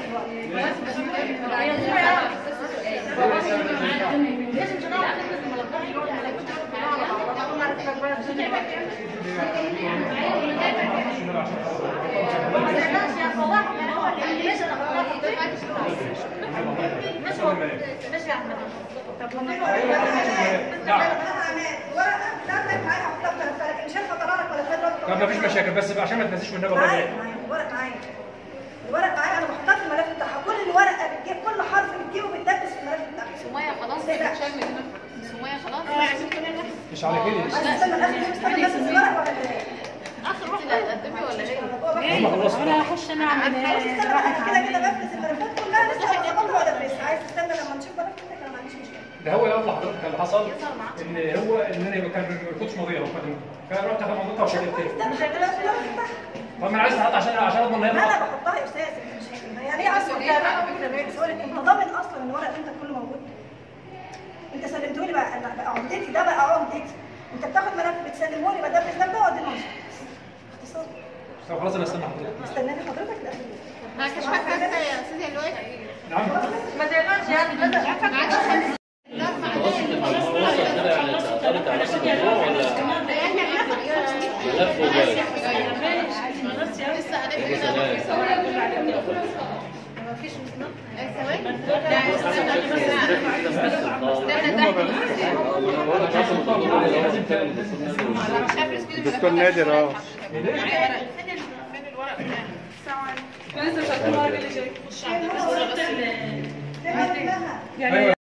طب ما فيش مشاكل بس عشان ما تنسيش والنبي الله معايا يبارك. معايا الورق معايا الورق معايا انا بحطها في الملف بتاعها كل الورقه بتجيب كل حرف بتجيبه بتدبس في الملف بتاعها سمية خلاص بتشال من هنا سمية خلاص مش على كده انا استنى استنى استنى بس الورق ولا إيه؟ اخر واحدة هتقدمي ولا ايه؟ هم خلصوا انا هخش انا اعمل خلاص ايه استنى انا كده كده بفلس الملفات كلها لسه هظبطها ولا لسه عايز تستنى لما نشوف ملف منك انا ما عنديش مشكله ده هو يلا حضرتك اللي حصل ان هو ان انا كان ما كنتش ماضيه وقدمه فرحت اخد منطقه وشكلت تاني استنى شغاله في الملف بتاعها طب ما انا عايز احط عشان عشان اضمن ان هي انا بحطها يا استاذ مش هيك يعني ايه اصلا ده بقى فكره سؤالك انت ضامن اصلا ان الورق انت كله موجود انت سلمته لي بقى أنا بقى عمدتي ده بقى عمدتي انت بتاخد ملف بتسلمه لي بدل الاسلام ده وادي المنصب اختصار طب خلاص انا استنى حضرتك استناني حضرتك لاخر ما كانش فاكرة يا سيدي الوقت نعم ما تقدرش يعني ما عادش لا ما قررت على نفس الموضوع ولا ملف وجاي لسه هنبدا مفيش ثواني لا استنى استنى ده دكتور نادر اه فين الورق بتاعي ايوه